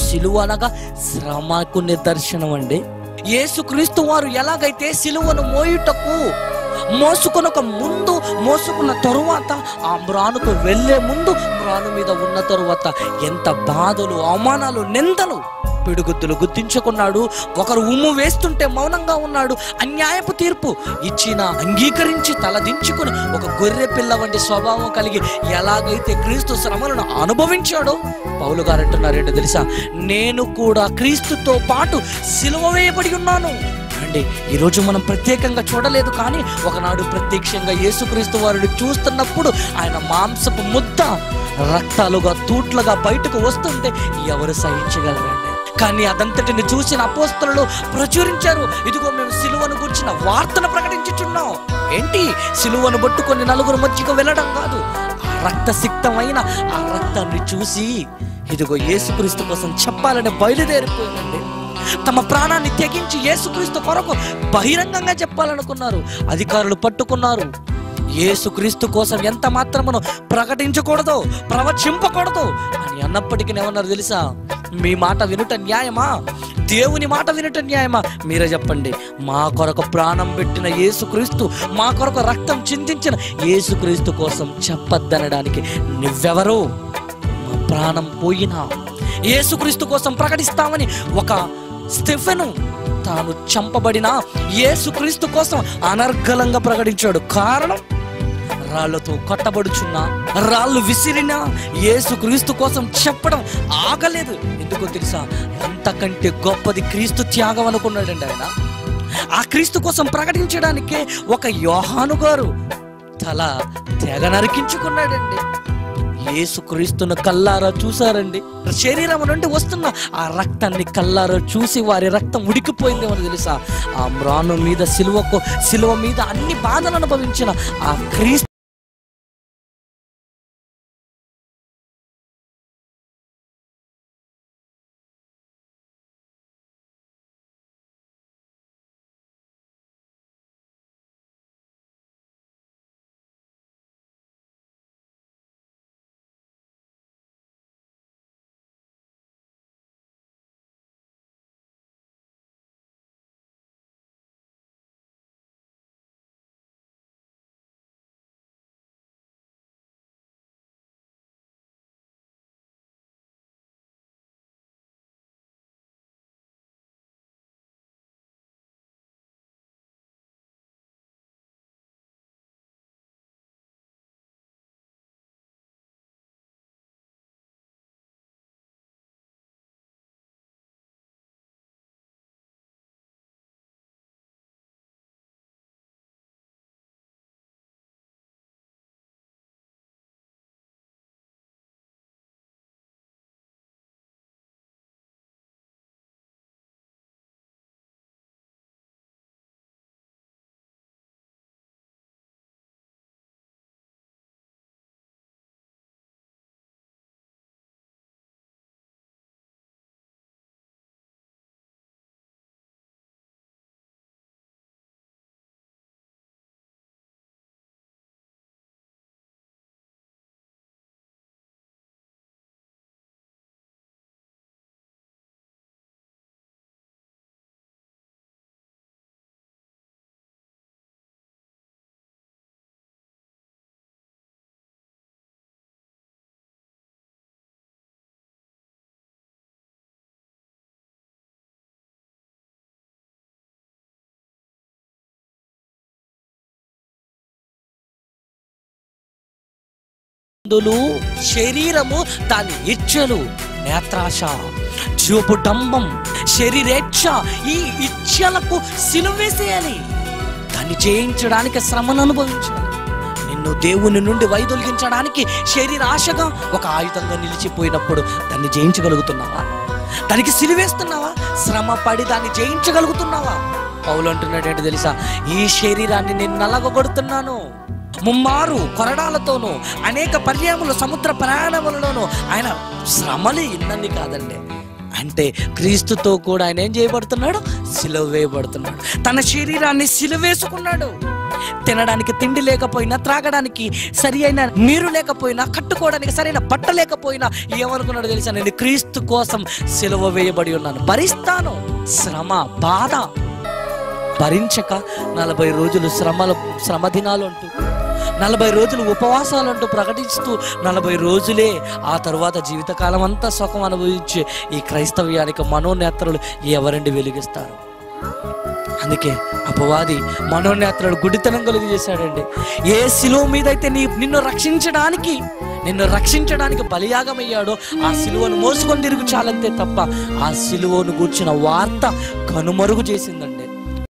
సిలువ అనగా శ్రమకు నిదర్శనం అండి యేసుక్రీస్తు వారు ఎలాగైతే సిలువను మోయుటకు మోసుకొనక ముందు మోసుకున్న తరువాత ఆ మ్రానుకు వెళ్ళే ముందు మ్రాను మీద ఉన్న తరువాత ఎంత బాధలు అవమానాలు నిందలు పిడుగుద్దులు గుర్తించుకున్నాడు ఒకరు ఉమ్ము వేస్తుంటే మౌనంగా ఉన్నాడు అన్యాయపు తీర్పు ఇచ్చిన అంగీకరించి తలదించుకుని ఒక గొర్రె పిల్ల వంటి స్వభావం కలిగి ఎలాగైతే క్రీస్తు శ్రమలను అనుభవించాడో పౌలు గారు అంటున్నారు ఏంటో తెలుసా నేను కూడా క్రీస్తుతో పాటు సిలువ వేయబడి ఉన్నాను అండి ఈరోజు మనం ప్రత్యేకంగా చూడలేదు కానీ ఒకనాడు ప్రత్యక్షంగా యేసుక్రీస్తు వారిని చూస్తున్నప్పుడు ఆయన మాంసపు ముద్ద రక్తాలుగా తూట్లుగా బయటకు వస్తుంటే ఎవరు సహించగలరండి కానీ అదంతటిని చూసిన అపోస్తలు ప్రచురించారు ఇదిగో మేము సిలువను గురించిన వార్తను ప్రకటించుచున్నాం ఏంటి సిలువను పట్టుకొని నలుగురు మధ్యకు వెళ్ళడం కాదు ఆ రక్తసిక్తమైన ఆ రక్తాన్ని చూసి ఇదిగో యేసుక్రీస్తు కోసం చెప్పాలని బయలుదేరిపోయిందండి తమ ప్రాణాన్ని తెగించి యేసుక్రీస్తు కొరకు బహిరంగంగా చెప్పాలనుకున్నారు అధికారులు పట్టుకున్నారు యేసుక్రీస్తు కోసం ఎంత మాత్రమును ప్రకటించకూడదు ప్రవచింపకూడదు అని అన్నప్పటికీ ఏమన్నారు తెలుసా మీ మాట వినుట న్యాయమా దేవుని మాట వినుట న్యాయమా మీరే చెప్పండి మా కొరకు ప్రాణం పెట్టిన యేసుక్రీస్తు మా కొరకు రక్తం చిందించిన యేసుక్రీస్తు కోసం చెప్పొద్దనడానికి నువ్వెవరు మా ప్రాణం పోయినా యేసుక్రీస్తు కోసం ప్రకటిస్తామని ఒక స్టెఫెను తాను చంపబడిన యేసుక్రీస్తు కోసం అనర్గళంగా ప్రకటించాడు కారణం రాళ్లతో కొట్టబడుచున్నా రాళ్ళు విసిరినా యేసుక్రీస్తు కోసం చెప్పడం ఆగలేదు ఎందుకో తెలుసా అంతకంటే గొప్పది క్రీస్తు త్యాగం అనుకున్నాడండి ఆయన ఆ క్రీస్తు కోసం ప్రకటించడానికే ఒక యోహాను గారు తల తెగ నరికించుకున్నాడండి యేసుక్రీస్తును కల్లారా చూసారండి శరీరం నుండి వస్తున్న ఆ రక్తాన్ని కల్లారా చూసి వారి రక్తం ఉడికిపోయిందేమో తెలుసా ఆ మ్రాను మీద సిలువకు సిలువ మీద అన్ని బాధలు అనుభవించిన ఆ క్రీస్తు అందులు శరీరము దాని ఇచ్చలు నేత్రాశ చూపు డంబం శరీరేచ్ఛ ఈ ఇచ్చలకు సిలువేసేయాలి దాన్ని జయించడానికి శ్రమను అనుభవించాలి నిన్ను దేవుని నుండి వైదొలిగించడానికి శరీర ఆశగా ఒక ఆయుధంగా నిలిచిపోయినప్పుడు దాన్ని జయించగలుగుతున్నావా దానికి సిలివేస్తున్నావా శ్రమ పడి దాన్ని జయించగలుగుతున్నావా పౌలు అంటున్నాడు ఏంటి తెలుసా ఈ శరీరాన్ని నేను నలగొడుతున్నాను ముమ్మారు కొరడాలతోనూ అనేక పర్యాములు సముద్ర ప్రయాణములలోనూ ఆయన శ్రమలు ఇన్నన్ని కాదండి అంటే క్రీస్తుతో కూడా ఆయన ఏం చేయబడుతున్నాడు సిలువ వేయబడుతున్నాడు తన శరీరాన్ని సిలువేసుకున్నాడు తినడానికి తిండి లేకపోయినా త్రాగడానికి సరి అయిన నీరు లేకపోయినా కట్టుకోవడానికి సరైన బట్ట లేకపోయినా ఏమనుకున్నాడు తెలుసా నేను క్రీస్తు కోసం సిలువ వేయబడి ఉన్నాను భరిస్తాను శ్రమ బాధ భరించక నలభై రోజులు శ్రమల శ్రమ దినాలు అంటూ నలభై రోజులు ఉపవాసాలు అంటూ ప్రకటిస్తూ నలభై రోజులే ఆ తరువాత జీవితకాలం అంతా సుఖం అనుభవించే ఈ క్రైస్తవ్యానికి మనోనేత్రలు ఎవరండి వెలిగిస్తారు అందుకే అపవాది మనోనేత్రలు గుడితనం కలిగి చేశాడండి ఏ శిలువ మీద అయితే నీ నిన్ను రక్షించడానికి నిన్ను రక్షించడానికి బలియాగమయ్యాడో ఆ సిలువను మోసుకొని తిరుగు చాలంతే తప్ప ఆ సిలువను కూర్చిన వార్త కనుమరుగు చేసిందండి